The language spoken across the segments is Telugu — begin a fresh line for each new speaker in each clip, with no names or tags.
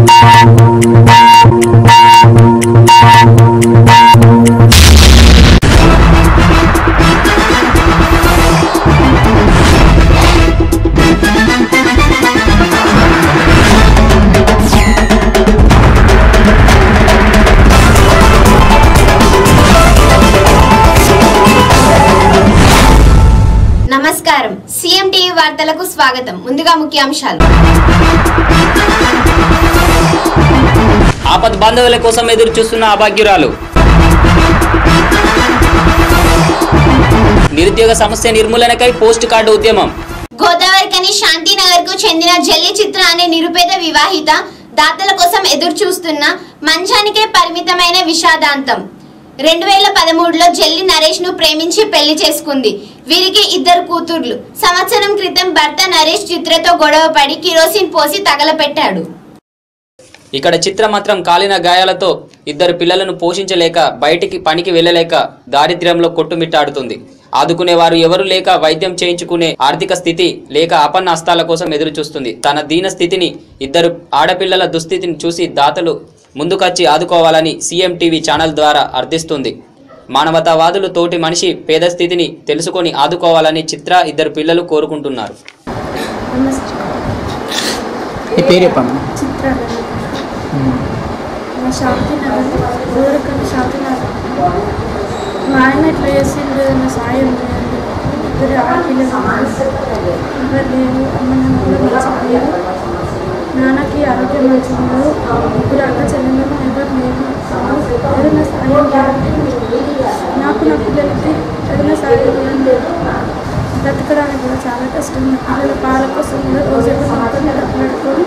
నమస్కారం సీఎం టీవీ వార్తలకు స్వాగతం ముందుగా ముఖ్యాంశాలు
ఆపద్ బాంధవుల కోసం ఎదురు చూస్తున్న అభాగ్యురాలు నిరుద్యోగ సమస్య నిర్మూలనకై పోస్ట్ కార్డు ఉద్యమం
గోదావరికని శాంతినగర్ కు చెందిన జల్లి చిత్ర అనే నిరుపేద వివాహిత దాతల కోసం ఎదురు చూస్తున్న మంచానికే పరిమితమైన విషాదాంతం రెండు వేల పదమూడులో జల్లి నరేష్ ను ప్రేమించి పెళ్లి చేసుకుంది వీరికి ఇద్దరు కూతుర్లు సంవత్సరం క్రితం భర్త నరేష్ చిత్రతో గొడవపడి కిరోసిన్ పోసి తగలపెట్టాడు
ఇక్కడ చిత్ర మాత్రం కాలిన గాయాలతో ఇద్దరు పిల్లలను పోషించలేక బయటికి పనికి వెళ్ళలేక దారిద్ర్యంలో కొట్టుమిట్టాడుతుంది ఆదుకునే వారు ఎవరు లేక వైద్యం చేయించుకునే ఆర్థిక స్థితి లేక అపన్న హస్తాల కోసం ఎదురు చూస్తుంది తన దీన స్థితిని ఇద్దరు ఆడపిల్లల దుస్థితిని చూసి దాతలు ముందుకొచ్చి ఆదుకోవాలని సీఎం టీవీ ఛానల్ ద్వారా అర్థిస్తుంది మానవతావాదులు తోటి మనిషి పేద స్థితిని తెలుసుకొని ఆదుకోవాలని చిత్ర ఇద్దరు పిల్లలు కోరుకుంటున్నారు
నీ పేరు చెప్పమ్మా
చిత్రాలు మా శాంతి నగర్ ఊరికని శాంతి నగర్ మా ఆయన ఇట్లా చేసిండు ఏదైనా సాయం చేయండి ఇద్దరు ఆడపిల్లలు ఎవరు లేరు అమ్మ నాన్న కూడా మంచిగా లేరు నాన్నకి ఆరోగ్యం మంచిగా ఉండదు ముగ్గురు అక్క చెల్లెళ్ళు ఎవరు లేరు ఏదైనా సాయం చేయండి నాకు నా పిల్లలకి ఏదైనా సాయం చేయండి బ్రతకడానికి కూడా చాలా కష్టం నా పిల్లల పాల కోసం కూడా రోజు మొత్తం డబ్బులు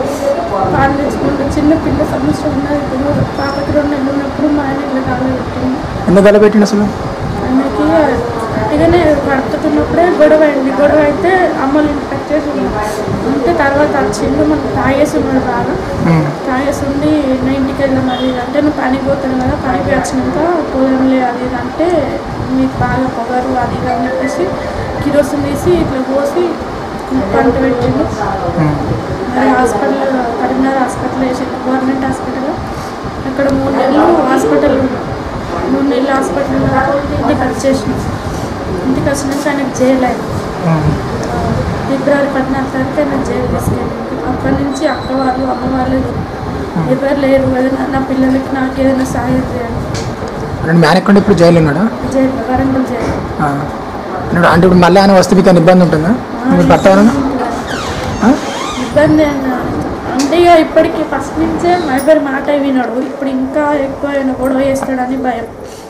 పాలు తెచ్చుకుంటే చిన్న పిల్ల సంవత్సరం ఉన్నది ఇప్పుడు పాపకి రెండు నెలలు ఉన్నప్పుడు మా ఆయన ఇట్లా కాలు పెట్టింది
ఎందుకు గలపెట్టిండు అసలు
ఆమెకి గట్టిగానే కడుపుతున్నప్పుడే గొడవ అయింది గొడవ అయితే అమ్మలు ఇంటికి వచ్చేసి ఉంటే తర్వాత వచ్చిండు మనకు తాగేసి ఉన్నాడు బాగా
ఉమ్.
తాగేసి ఉండి నా ఇంటికి వెళ్దాం అది ఇది అంటే నువ్వు పనికి పోతాను కదా పనికి వచ్చినాక పోదాంలే అది ఇది అంటే మీకు బాగా పొగరు అది ఇది అని చెప్పేసి కిరోసిన్ తీసి ఇట్లా పోసి పంట పెట్టిండు
ఉమ్.
మరి హాస్పిటల్ కరీంనగర్ హాస్పిటల్ వేసిండు గవర్నమెంట్ హాస్పిటల్ అక్కడ మూడు నెలలు హాస్పిటల్ ఉన్నాం మూడు నెలలు హాస్పిటల్ ఇంటికి వచ్చేసిన ఇంటికి వచ్చినాక ఆయనకు జైలు అయింది
ఉమ్.
ఫిబ్రవరి పద్నాలుగు తారీఖు ఆయన జైలు తీసుకెళ్ళి అక్కడి నుంచి అక్క వాళ్ళు అమ్మ వాళ్ళు ఎవరు లేరు ఏదైనా నా పిల్లలకి నాకు ఏదైనా సాయం చేయండి
అంటే మీ ఆయన ఎక్కడ ఇప్పుడు జైలు ఉన్నాడా
జైలు వరంగల్ జైలు
ఆ. అంటే అంటే ఇప్పుడు మళ్ళీ ఆయన వస్తే మీకు ఏమైనా ఇబ్బంది ఉంటుందా మీ భర్త ఎవరైనా ఆ?
ఇబ్బంది అన్న- అంటే ఇక ఇప్పటికి ఫస్ట్ నుంచే మా ఇద్దరు మాట విన్నాడు ఇప్పుడు ఇంకా ఎక్కువ ఆయన గొడవ చేస్తాడని భయం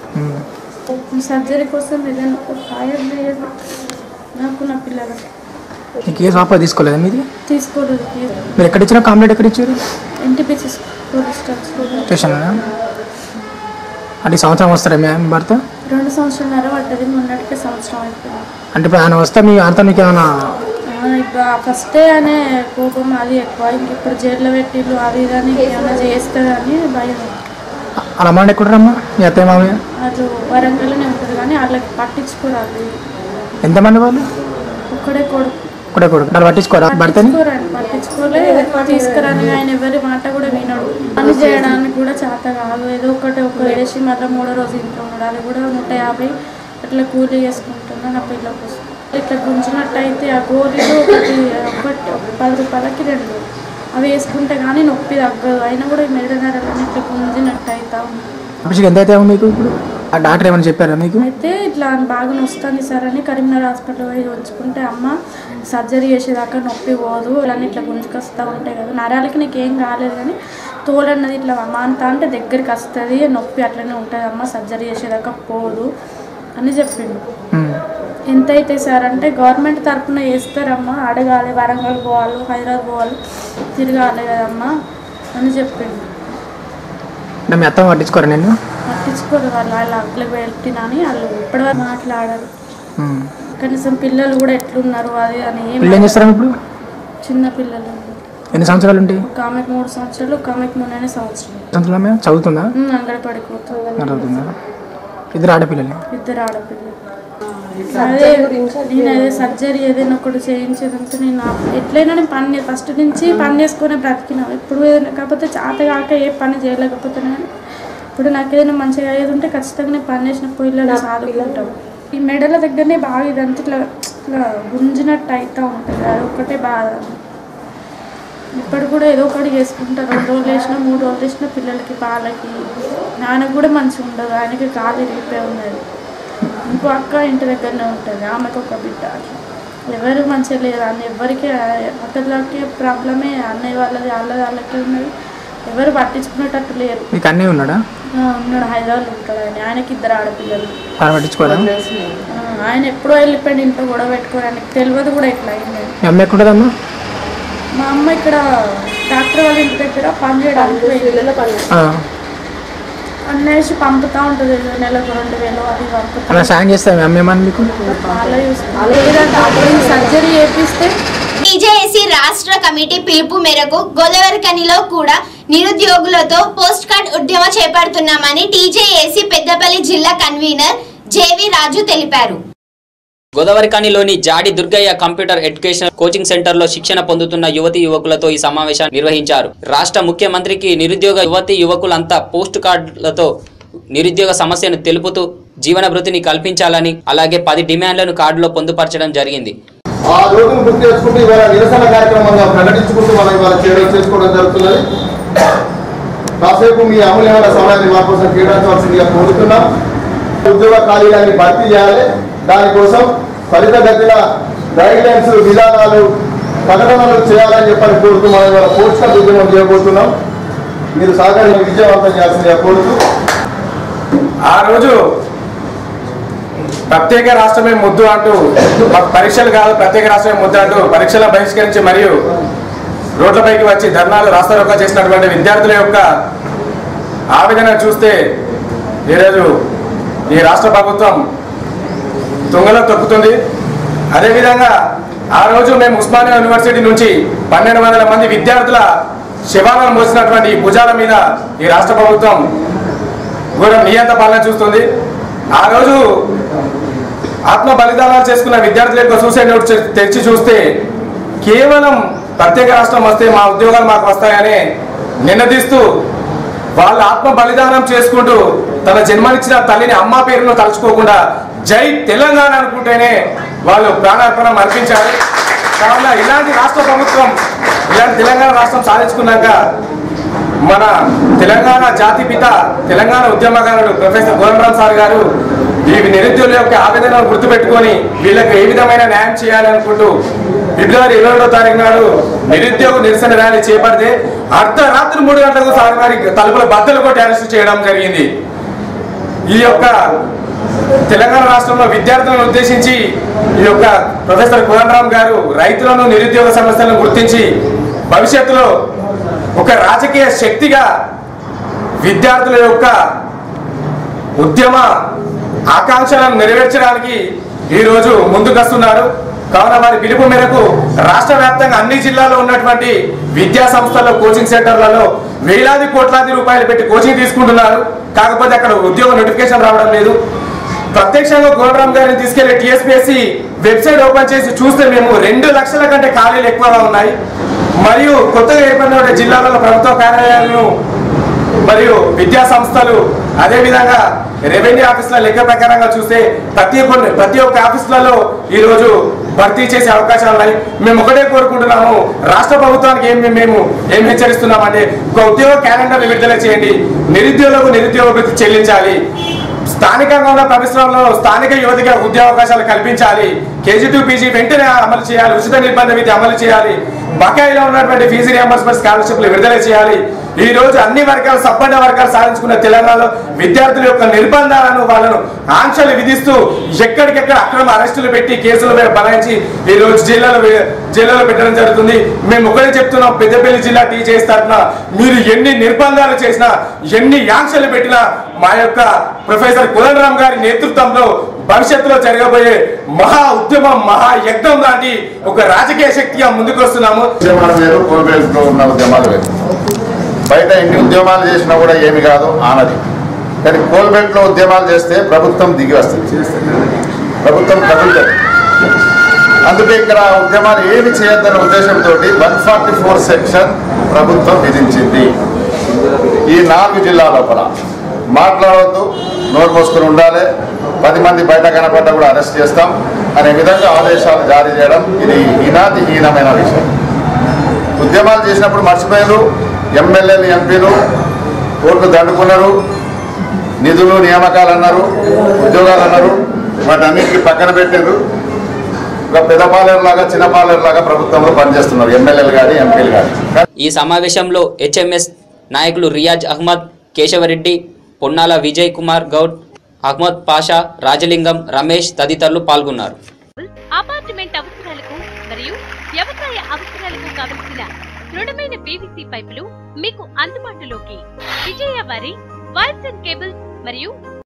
ఉమ్.
సర్జరీ కోసం ఏదైనా ఒక సాయం చేయదు నాకు నా పిల్లలకి
నీకు ఏ ఆఫర్ తీసుకోలేదా మీది
తీసుకోలేదు
మీరు ఎక్కడ ఇచ్చిన కాంప్లైంట్ ఎక్కడ ఇచ్చారు
ఎన్టీపీసీ పోలీస్ స్టేషన్
స్టేషన్లోనా అంటే ఈ సంవత్సరం వస్తారా మీ ఆయన భర్త
రెండు సంవత్సరాలన్నర పడ్డది మొన్నటికే సంవత్సరం అయిపోయింది
అంటే ఇప్పుడు ఆయన వస్తే మీ ఆయనతో మీకు ఏమైనా
ఆ, ఇప్పుడు ఫస్టే అనే కోపం అది ఎక్కువ ఇంక ఇప్పుడు జైల్లో పెట్టిళ్ళు అది ఇది అని ఏమైనా చేస్తాడని భయం
అలా అమ్మాయి ఎక్కడ రమ్మా మీ అత్తయ్య మామయ్య
అది వరంగల్లోనే ఉంటుంది కానీ వాళ్ళకి పట్టించుకోరాదు
ఎంతమంది వాళ్ళు
ఒక్కడే కొడుకు
కూడా కొడుకు వాళ్ళు పట్టించుకోరా భర్తని
పట్టించుకోరండి పట్టించుకోలే తీసుకురాని ఆయన ఎవరి మాట కూడా వినడు పని చేయడానికి కూడా చేత కాదు ఏదో ఒకటి ఒక వేసి మళ్ళీ మూడో రోజు ఇంట్లో ఉన్నాడు అది కూడా నూట యాభై అట్లా కూలీ చేసుకుంటున్నా నా పిల్ల కోసం ఇట్లా గుంజినట్టయితే ఆ గోళీలు ఒకటి ఒకటి ఒక పది రూపాయలకి రెండు అవి వేసుకుంటే కానీ నొప్పి తగ్గదు అయినా కూడా ఈ మెడ నరాలని ఇట్లా గుంజినట్టు అవుతా ఉంది
అభిషేక్ ఎంత అయితే మీకు ఇప్పుడు ఆ డాక్టర్ ఏమైనా చెప్పారా మీకు
అయితే ఇట్లా బాగా నొస్తుంది సార్ అని కరీంనగర్ హాస్పిటల్ పోయి ఉంచుకుంటే అమ్మ సర్జరీ చేసేదాకా నొప్పి పోదు ఇలా ఇట్లా గుంజుకొస్తూ ఉంటాయి కదా నరాలకి నీకు ఏం కాలేదు కానీ తోలన్నది ఇట్లా మాంతా అంటే దగ్గరికి వస్తుంది నొప్పి అట్లనే ఉంటుంది అమ్మ సర్జరీ చేసేదాకా పోదు అని చెప్పిండు
ఉమ్.
ఎంత అయితే సార్ అంటే గవర్నమెంట్ తరఫున వేస్తారమ్మా అడగాలి వరంగల్ పోవాలి హైదరాబాద్ పోవాలి తిరగాలి కదమ్మా అని చెప్పిండు
అంటే మీ అత్త పట్టించుకోరా నేను
పట్టించుకోరు వాళ్ళు వాళ్ళు అట్లా పెట్టినా అని వాళ్ళు ఇప్పటివరకు మాట్లాడరు
ఉమ్.
కనీసం పిల్లలు కూడా ఎట్లున్నారు అది అని ఏం
పిల్లలు ఏం చేస్తారా ఇప్పుడు
చిన్న పిల్లలు
ఎన్ని సంవత్సరాలు ఉంటాయి
ఒక ఆమెకు మూడు సంవత్సరాలు ఒక ఆమెకు మూడనే సంవత్సరం
సంవత్సరాలు ఆమె చదువుతుందా
అంగడి పడిపోతుంది
చదువుతుందా ఇద్దరు ఆడపిల్లలు
ఇద్దరు ఆడపిల్లలు అదే నేను అదే సర్జరీ ఏదైనా ఒకటి చేయించేదంటే నేను ఆ- ఎట్లయినా నేను పని ఫస్ట్ నుంచి పని చేసుకునే బ్రతికినా ఇప్పుడు ఏదైనా కాకపోతే చేత కాక ఏ పని చేయలేకపోతున్నా కానీ ఇప్పుడు నాకు ఏదైనా మంచిగా అయ్యేది ఉంటే ఖచ్చితంగా నేను పని చేసిన పిల్లలు సాదుకుంటాం ఈ మెడల దగ్గరనే బాగా ఇదంతా ఇట్లా ఇట్లా గుంజినట్టు అవుతూ ఉంటుంది అది ఒక్కటే బాధ ఇప్పుడు కూడా ఏదో ఒకటి చేసుకుంటారు రెండు రోజులు వేసినా మూడు రోజులు వేసినా పిల్లలకి పాలకి నాన్నకు కూడా మంచిగా ఉండదు ఆయనకి కాలు ఇరిగిపోయి ఉన్నది ఇంకో అక్క ఇంటి దగ్గరనే ఉంటుంది ఆమెకు ఒక బిడ్డ ఎవరు మంచిగా లేరు అన్న ఎవరికి అక్కడికి ప్రాబ్లమే అన్నయ్య వాళ్ళది వాళ్ళది వాళ్ళకి ఉన్నది ఎవరు పట్టించుకునేటట్టు లేరు
మీకు అన్నీ ఉన్నాడా
ఆ, ఉన్నాడు హైదరాబాద్లో ఉంటాడు ఆయన ఆయనకి ఇద్దరు ఆడపిల్లలు
ఆయన పట్టించుకోదా
ఆ, ఆయన ఎప్పుడో వెళ్ళిపోయాడు ఇంట్లో గొడవ పెట్టుకోవడానికి ఆయనకి తెలియదు కూడా ఇట్లా అయింది
మీ అమ్మ ఎక్కడుంటుందమ్మా
మా అమ్మ ఇక్కడ డాక్టర్ వాళ్ళ ఇంటి దగ్గర పని చేయడానికి పోయింది.
ఆ.
అన్నేసి పంపుతా ఉంటుంది ఏదో నెలకు రెండు వేలు అది పంపుతా
అలా సాయం చేస్తా మీ అమ్మ ఏమన్నా మీకు
వాళ్ళే చూసుకుంటారు. లేదంటే అప్పుడు సర్జరీ చేపిస్తే
టీజేఏసీ రాష్ట్ర కమిటీ పిలుపు మేరకు గోదావరికనిలో కూడా నిరుద్యోగులతో పోస్ట్ కార్డ్ ఉద్యమ చేపడుతున్నామని టీజేఏసీ పెద్దపల్లి జిల్లా కన్వీనర్ జేవి రాజు తెలిపారు
గోదావరికానిలోని Jadi Durgaiah computer education coaching centre లో శిక్షణ పొందుతున్న యువతి యువకులతో ఈ సమావేశాన్ని నిర్వహించారు రాష్ట్ర ముఖ్యమంత్రికి నిరుద్యోగ యువతి యువకులంతా పోస్ట్ కార్డులతో నిరుద్యోగ సమస్యను తెలుపుతూ జీవన భృతిని కల్పించాలని అలాగే పది డిమాండ్లను కార్డులో పొందుపరచడం జరిగింది
ఆ రోజును గుర్తు చేసుకుంటూ ఇవాళ నిరసన కార్యక్రమంగా ప్రకటించుకుంటూ మనం ఇవాళ చేయడం చేసుకోవడం జరుగుతున్నది కాసేపు మీ అమూల్యమైన సమయాన్ని మా కోసం కేటాయించవలసిందిగా కోరుతున్నాం ఉద్యోగ ఖాళీలన్నీ భర్తీ చేయాలి దానికోసం త్వరితగతిన గైడ్ లైన్స్ విధానాలు ప్రకటనలు చేయాలని చెప్పని కోరుతూ మనం ఇవాళ పోస్టర్ ఉద్యమం చేయబోతున్నాం మీరు సహకారం విజయవంతం చేయాల్సిందిగా కోరుతూ
ఆ రోజు ప్రత్యేక రాష్ట్రమే ముద్దు అంటూ మాకు పరీక్షలు కాదు ప్రత్యేక రాష్ట్రమే ముద్దు అంటూ పరీక్షలను బహిష్కరించి మరియు రోడ్లపైకి వచ్చి ధర్నాలు రాస్తారోక చేసినటువంటి విద్యార్థుల యొక్క ఆవేదన చూస్తే ఈరోజు ఈ రాష్ట్ర ప్రభుత్వం తుంగలో తొక్కుతుంది అదేవిధంగా ఆ రోజు మేము ఉస్మానియా యూనివర్సిటీ నుంచి పన్నెండు వందల మంది విద్యార్థుల శివాలను మోసినటువంటి ఈ భుజాల మీద ఈ రాష్ట్ర ప్రభుత్వం ఘోరం నియంత పాలన చూస్తుంది ఆ రోజు ఆత్మ బలిదానాలు చేసుకున్న విద్యార్థుల యొక్క సూసైడ్ నోట్ తె- తెరిచి చూస్తే కేవలం ప్రత్యేక రాష్ట్రం వస్తే మా ఉద్యోగాలు మాకు వస్తాయని నినదిస్తూ వాళ్ళ ఆత్మ బలిదానం చేసుకుంటూ తన జన్మనిచ్చిన తల్లిని అమ్మ పేరును తలుచుకోకుండా జై తెలంగాణ అనుకుంటేనే వాళ్ళు ప్రాణార్పణం అర్పించారు కావున ఇలాంటి రాష్ట్ర ప్రభుత్వం ఇలాంటి తెలంగాణ రాష్ట్రం సాధించుకున్నాక మన తెలంగాణ జాతి పిత తెలంగాణ ఉద్యమకారుడు ప్రొఫెసర్ గోరంరామ్ సార్ గారు ఈ నిరుద్యోగుల యొక్క ఆవేదనను గుర్తుపెట్టుకొని వీళ్ళకి ఏ విధమైన న్యాయం చేయాలనుకుంటూ ఫిబ్రవరి ఇరవై రెండో తారీఖు నాడు నిరుద్యోగ నిరసన ర్యాలీ చేపడితే అర్ధరాత్రి మూడు గంటలకు సార్ గారి తలుపుల బద్దలు కొట్టి అరెస్ట్ చేయడం జరిగింది ఈ యొక్క తెలంగాణ రాష్ట్రంలో విద్యార్థులను ఉద్దేశించి ఈ యొక్క ప్రొఫెసర్ కోదండరామ్ గారు రైతులను నిరుద్యోగ సమస్యలను గుర్తించి భవిష్యత్తులో ఒక రాజకీయ శక్తిగా విద్యార్థుల యొక్క ఉద్యమ ఆకాంక్షలను నెరవేర్చడానికి ఈరోజు ముందుకొస్తున్నారు కావున వారి పిలుపు మేరకు రాష్ట్ర వ్యాప్తంగా అన్ని జిల్లాల్లో ఉన్నటువంటి విద్యా సంస్థల్లో కోచింగ్ సెంటర్లలో వేలాది కోట్లాది రూపాయలు పెట్టి కోచింగ్ తీసుకుంటున్నారు కాకపోతే అక్కడ ఉద్యోగ నోటిఫికేషన్ రావడం లేదు ప్రత్యక్షంగా గోడరామ్ గారిని తీసుకెళ్లి టీఎస్పీఎస్సీ వెబ్సైట్ ఓపెన్ చేసి చూస్తే మేము రెండు లక్షల కంటే ఖాళీలు ఎక్కువగా ఉన్నాయి మరియు కొత్తగా ఏర్పడిన జిల్లాలలో ప్రభుత్వ కార్యాలయాలను మరియు విద్యా సంస్థలు అదే విధంగా రెవెన్యూ ఆఫీసుల లెక్క ప్రకారంగా చూస్తే ప్రతి కొన్ని ప్రతి ఒక్క ఆఫీసులలో ఈ రోజు భర్తీ చేసే అవకాశాలు ఉన్నాయి మేము ఒకటే కోరుకుంటున్నాము రాష్ట్ర ప్రభుత్వానికి ఏం మేము ఏం హెచ్చరిస్తున్నామంటే ఒక ఉద్యోగ క్యాలెండర్ విడుదల చేయండి నిరుద్యోగులకు నిరుద్యోగ వృత్తి చెల్లించాలి స్థానికంగా ఉన్న పరిశ్రమలో స్థానిక యువతిగా ఉద్యోగ అవకాశాలు కల్పించాలి కేజీ టు పీజీ వెంటనే అమలు చేయాలి ఉచిత నిర్బంధ విద్య అమలు చేయాలి బకాయిలో ఉన్నటువంటి ఫీజు రియంబర్స్మెంట్ స్కాలర్షిప్లు విడుదల చేయాలి ఈ రోజు అన్ని వర్గాలు సబ్బండ వర్గాలు సాధించుకున్న తెలంగాణలో విద్యార్థుల యొక్క నిర్బంధాలను వాళ్ళను ఆంక్షలు విధిస్తూ ఎక్కడికెక్కడ అక్రమ అరెస్టులు పెట్టి కేసులు మీద బనాయించి ఈ రోజు జిల్లాలో వే- జిల్లాలో పెట్టడం జరుగుతుంది మేము ఒకటే చెప్తున్నాం పెద్దపల్లి జిల్లా టీచర్స్ తరఫున మీరు ఎన్ని నిర్బంధాలు చేసినా ఎన్ని ఆంక్షలు పెట్టినా మా యొక్క ప్రొఫెసర్ కులంరామ్ గారి నేతృత్వంలో భవిష్యత్తులో జరగబోయే మహా ఉద్యమం మహా యజ్ఞం లాంటి ఒక రాజకీయ శక్తిగా ముందుకు వస్తున్నాము
ఉద్యమాలు వేరు కోల్బెల్ట్లో ఉన్న ఉద్యమాలు వేరు బయట ఎన్ని ఉద్యమాలు చేసినా కూడా ఏమి కాదు ఆనది కానీ కోల్బెల్ట్లో ఉద్యమాలు చేస్తే ప్రభుత్వం దిగి వస్తుంది
ప్రభుత్వం కదులుతుంది అందుకే ఇక్కడ ఉద్యమాలు ఏమి చేయొద్దన్న ఉద్దేశంతో వన్ ఫార్టీ ఫోర్ సెక్షన్ ప్రభుత్వం విధించింది ఈ నాలుగు జిల్లా లోపల మాట్లాడవద్దు నోరు మూసుకొని ఉండాలి పది మంది బయట కనపడ్డా కూడా అరెస్ట్ చేస్తాం అనే విధంగా ఆదేశాలు జారీ చేయడం ఇది హీనాతిహీనమైన విషయం ఉద్యమాలు చేసినప్పుడు మర్చిపోయారు ఎమ్మెల్యేలు ఎంపీలు కోర్టు దండుకున్నారు నిధులు నియామకాలు అన్నారు ఉద్యోగాలు అన్నారు వాటన్నిటికీ పక్కన పెట్టారు ఒక పెద్ద పాలేరులాగా చిన్న పాలేరులాగా ప్రభుత్వంలో పనిచేస్తున్నారు ఎమ్మెల్యేలు కానీ ఎంపీలు కానీ
ఈ సమావేశంలో హెచ్ఎంఎస్ నాయకులు రియాజ్ అహ్మద్ కేశవరెడ్డి పొన్నాల విజయ్ కుమార్ గౌడ్ అహ్మద్ పాషా రాజలింగం రమేష్ తదితరులు పాల్గొన్నారు
అపార్ట్మెంట్ అవసరాలకు మరియు వ్యవసాయ అవసరాలకు కావలసిన దృఢమైన పీవీసీ పైపులు మీకు అందుబాటులోకి విజయ వారి వైర్స్ అండ్ కేబుల్స్ మరియు